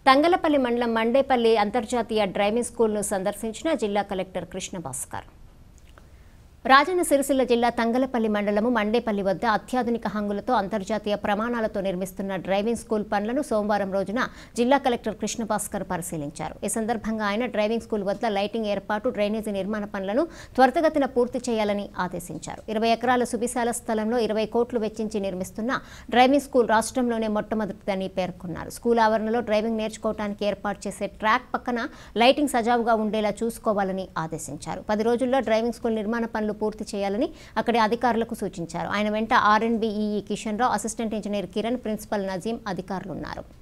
తంగలపల్లి మండలం మండేపల్లి అంతర్జాతీయ డ్రైవింగ్ స్కూల్ను సందర్శించిన జిల్లా కలెక్టర్ కృష్ణ భాస్కర్ రాజన్న సిరిసిల్ల జిల్లా తంగలపల్లి మండలము మండేపల్లి వద్ద అత్యాధునిక హంగులతో అంతర్జాతీయ ప్రమాణాలతో నిర్మిస్తున్న డ్రైవింగ్ స్కూల్ పనులను సోమవారం రోజున జిల్లా కలెక్టర్ కృష్ణ భాస్కర్ పరిశీలించారు ఈ సందర్భంగా ఆయన డ్రైవింగ్ స్కూల్ వద్ద లైటింగ్ ఏర్పాటు డ్రైనేజీ నిర్మాణ పనులను త్వరితగతిన పూర్తి చేయాలని ఆదేశించారు ఇరవై ఎకరాల సువిశాల స్థలంలో ఇరవై కోట్లు వెచ్చించి నిర్మిస్తున్న డ్రైవింగ్ స్కూల్ రాష్ట్రంలోనే మొట్టమొదటిదని పేర్కొన్నారు స్కూల్ ఆవరణలో డ్రైవింగ్ నేర్చుకోవడానికి ఏర్పాటు చేసే ట్రాక్ పక్కన లైటింగ్ సజావుగా ఉండేలా చూసుకోవాలని ఆదేశించారు పది రోజుల్లో డ్రైవింగ్ స్కూల్ నిర్మాణ పనులు పూర్తి చేయాలని అక్కడి అధికారులకు సూచించారు ఆయన వెంట R and B E E Kishan Rao assistant engineer Kiran principal Nazeem అధికారులు ఉన్నారు